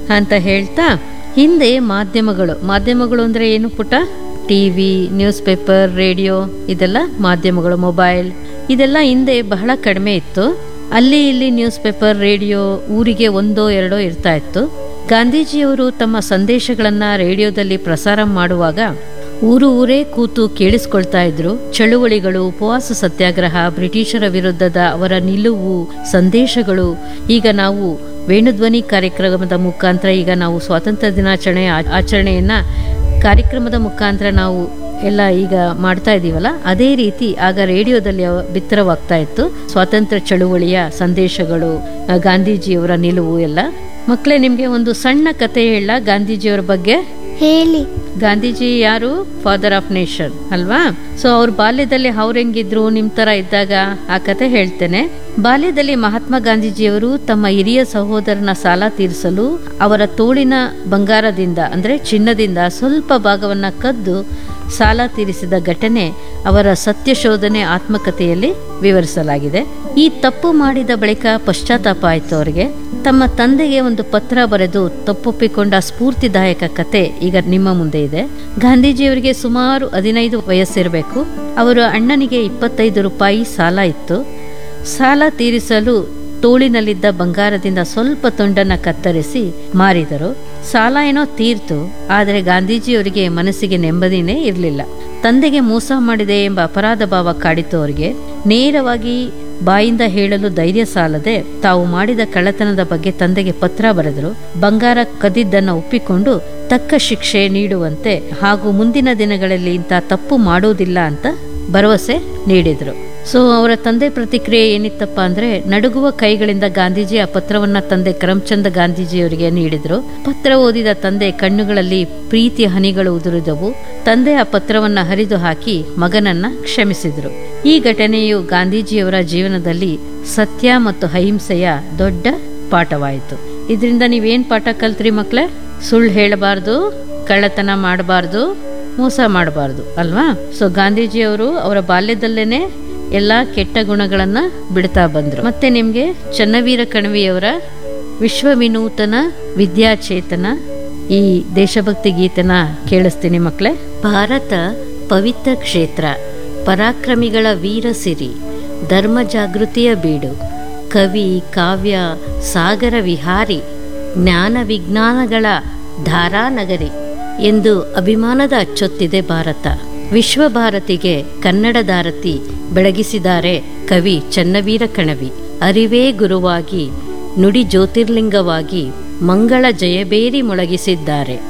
ಅಂತ ಹೇಳ್ತಾ ಹಿಂದೆ ಮಾಧ್ಯಮಗಳು ಮಾಧ್ಯಮಗಳು ಅಂದ್ರೆ ಏನು ಪುಟ ಟಿವಿ ನ್ಯೂಸ್ ಪೇಪರ್ ರೇಡಿಯೋ ಇದೆಲ್ಲ ಮಾಧ್ಯಮಗಳು ಮೊಬೈಲ್ ಇದೆಲ್ಲ ಹಿಂದೆ ಬಹಳ ಕಡಿಮೆ ಇತ್ತು ಅಲ್ಲಿ ಇಲ್ಲಿ ನ್ಯೂಸ್ ಪೇಪರ್ ರೇಡಿಯೋ ಊರಿಗೆ ಒಂದೋ ಎರಡೋ ಇರ್ತಾ ಇತ್ತು ಗಾಂಧೀಜಿಯವರು ತಮ್ಮ ಸಂದೇಶಗಳನ್ನ ರೇಡಿಯೋದಲ್ಲಿ ಪ್ರಸಾರ ಮಾಡುವಾಗ ಊರು ಊರೇ ಕೂತು ಕೇಳಿಸ್ಕೊಳ್ತಾ ಇದ್ರು ಚಳುವಳಿಗಳು ಉಪವಾಸ ಸತ್ಯಾಗ್ರಹ ಬ್ರಿಟಿಷರ ವಿರುದ್ಧದ ಅವರ ನಿಲುವು ಸಂದೇಶಗಳು ಈಗ ನಾವು ವೇಣುಧ್ವನಿ ಕಾರ್ಯಕ್ರಮದ ಮುಖಾಂತರ ಈಗ ನಾವು ಸ್ವಾತಂತ್ರ್ಯ ದಿನಾಚರಣೆ ಆ- ಆಚರಣೆಯನ್ನ ಕಾರ್ಯಕ್ರಮದ ಮುಖಾಂತರ ನಾವು ಎಲ್ಲ ಈಗ ಮಾಡ್ತಾ ಇದೀವಲ್ಲ ಅದೇ ರೀತಿ ಆಗ ರೇಡಿಯೋದಲ್ಲಿ ಅವ- ಬಿತ್ತರವಾಗ್ತಾ ಇತ್ತು ಸ್ವಾತಂತ್ರ್ಯ ಚಳುವಳಿಯ ಸಂದೇಶಗಳು ಆ, ಗಾಂಧೀಜಿಯವರ ನಿಲುವು ಎಲ್ಲ ಮಕ್ಕಳೇ ನಿಮ್ಗೆ ಒಂದು ಸಣ್ಣ ಕತೆ ಹೇಳ ಗಾಂಧೀಜಿಯವರ ಬಗ್ಗೆ ಹೇಳಿ ಗಾಂಧೀಜಿ ಯಾರು ಫಾದರ್ ಆಫ್ ನೇಷನ್ ಅಲ್ವಾ ಸೊ ಅವ್ರ ಬಾಲ್ಯದಲ್ಲಿ ಅವ್ರ ಹೆಂಗಿದ್ರು ನಿಮ್ ತರ ಇದ್ದಾಗ ಆ ಕತೆ ಹೇಳ್ತೇನೆ ಬಾಲ್ಯದಲ್ಲಿ ಮಹಾತ್ಮ ಗಾಂಧೀಜಿಯವರು ತಮ್ಮ ಹಿರಿಯ ಸಹೋದರನ ಸಾಲ ತೀರಿಸಲು ಅವರ ತೋಳಿನ ಬಂಗಾರದಿಂದ ಅಂದ್ರೆ ಚಿನ್ನದಿಂದ ಸ್ವಲ್ಪ ಭಾಗವನ್ನ ಕದ್ದು ಸಾಲ ತೀರಿಸಿದ ಘಟನೆ ಅವರ ಸತ್ಯಶೋಧನೆ ಆತ್ಮಕಥೆಯಲ್ಲಿ ವಿವರಿಸಲಾಗಿದೆ ಈ ತಪ್ಪು ಮಾಡಿದ ಬಳಿಕ ಪಶ್ಚಾತ್ತಾಪ ಆಯ್ತು ಅವರಿಗೆ ತಮ್ಮ ತಂದೆಗೆ ಒಂದು ಪತ್ರ ಬರೆದು ತಪ್ಪೊಪ್ಪಿಕೊಂಡ ಸ್ಫೂರ್ತಿದಾಯಕ ಕತೆ ಈಗ ನಿಮ್ಮ ಮುಂದೆ ಇದೆ ಗಾಂಧೀಜಿಯವರಿಗೆ ಸುಮಾರು ಹದಿನೈದು ವಯಸ್ಸಿರಬೇಕು ಅವರ ಅಣ್ಣನಿಗೆ ಇಪ್ಪತ್ತೈದು ರೂಪಾಯಿ ಸಾಲ ಇತ್ತು ಸಾಲ ತೀರಿಸಲು ತೋಳಿನಲ್ಲಿದ್ದ ಬಂಗಾರದಿಂದ ಸ್ವಲ್ಪ ತುಂಡನ್ನ ಕತ್ತರಿಸಿ ಮಾರಿದರು ಸಾಲ ಏನೋ ತೀರ್ತು ಆದರೆ ಗಾಂಧೀಜಿಯವರಿಗೆ ಮನಸ್ಸಿಗೆ ನೆಮ್ಮದಿನೇ ಇರಲಿಲ್ಲ ತಂದೆಗೆ ಮೋಸ ಮಾಡಿದೆ ಎಂಬ ಅಪರಾಧ ಭಾವ ಕಾಡಿತು ಅವರಿಗೆ ನೇರವಾಗಿ ಬಾಯಿಂದ ಹೇಳಲು ಧೈರ್ಯ ಸಾಲದೆ ತಾವು ಮಾಡಿದ ಕಳ್ಳತನದ ಬಗ್ಗೆ ತಂದೆಗೆ ಪತ್ರ ಬರೆದರು ಬಂಗಾರ ಕದಿದ್ದನ್ನ ಒಪ್ಪಿಕೊಂಡು ತಕ್ಕ ಶಿಕ್ಷೆ ನೀಡುವಂತೆ ಹಾಗೂ ಮುಂದಿನ ದಿನಗಳಲ್ಲಿ ಇಂಥ ತಪ್ಪು ಮಾಡೋದಿಲ್ಲ ಅಂತ ಭರವಸೆ ನೀಡಿದರು ಸೊ ಅವರ ತಂದೆ ಪ್ರತಿಕ್ರಿಯೆ ಏನಿತ್ತಪ್ಪ ಅಂದ್ರೆ ನಡುಗುವ ಕೈಗಳಿಂದ ಗಾಂಧೀಜಿ ಆ ಪತ್ರವನ್ನ ತಂದೆ ಕರಮ್ಚಂದ್ ಗಾಂಧೀಜಿಯವರಿಗೆ ನೀಡಿದ್ರು ಪತ್ರ ಓದಿದ ತಂದೆ ಕಣ್ಣುಗಳಲ್ಲಿ ಪ್ರೀತಿ ಹನಿಗಳು ಉದುರಿದವು ತಂದೆ ಆ ಪತ್ರವನ್ನ ಹರಿದು ಹಾಕಿ ಮಗನನ್ನ ಕ್ಷಮಿಸಿದ್ರು ಈ ಘಟನೆಯು ಗಾಂಧೀಜಿಯವರ ಜೀವನದಲ್ಲಿ ಸತ್ಯ ಮತ್ತು ಅಹಿಂಸೆಯ ದೊಡ್ಡ ಪಾಠವಾಯಿತು ಇದರಿಂದ ನೀವೇನ್ ಪಾಠ ಕಲ್ತ್ರಿ ಮಕ್ಳೇ ಸುಳ್ಳು ಹೇಳಬಾರ್ದು ಕಳ್ಳತನ ಮಾಡಬಾರ್ದು ಮೋಸ ಮಾಡಬಾರ್ದು ಅಲ್ವಾ ಸೊ ಗಾಂಧೀಜಿಯವರು ಅವರ ಬಾಲ್ಯದಲ್ಲೇನೆ ಎಲ್ಲಾ ಕೆಟ್ಟ ಗುಣಗಳನ್ನ ಬಿಡ್ತಾ ಬಂದ್ರು ಮತ್ತೆ ನಿಮ್ಗೆ ಚನ್ನವೀರ ಕಣವಿಯವರ ವಿಶ್ವ ವಿನೂತನ ವಿದ್ಯಾಚೇತನ ಈ ದೇಶಭಕ್ತಿ ಗೀತನ ಕೇಳಿಸ್ತೀನಿ ಮಕ್ಕಳೇ ಭಾರತ ಪವಿತ್ರ ಕ್ಷೇತ್ರ ಪರಾಕ್ರಮಿಗಳ ವೀರ ಸಿರಿ ಧರ್ಮ ಜಾಗೃತಿಯ ಬೀಡು ಕವಿ ಕಾವ್ಯ ಸಾಗರ ವಿಹಾರಿ ಜ್ಞಾನ ವಿಜ್ಞಾನಗಳ ಧಾರಾನಗರಿ ಎಂದು ಅಭಿಮಾನದ ಅಚ್ಚೊತ್ತಿದೆ ಭಾರತ ವಿಶ್ವ ಭಾರತಿಗೆ ಕನ್ನಡದಾರತಿ ಬೆಳಗಿಸಿದ್ದಾರೆ ಕವಿ ಚನ್ನವೀರ ಕಣವಿ ಅರಿವೇ ಗುರುವಾಗಿ ನುಡಿ ಜ್ಯೋತಿರ್ಲಿಂಗವಾಗಿ ಮಂಗಳ ಜಯಬೇರಿ ಮೊಳಗಿಸಿದ್ದಾರೆ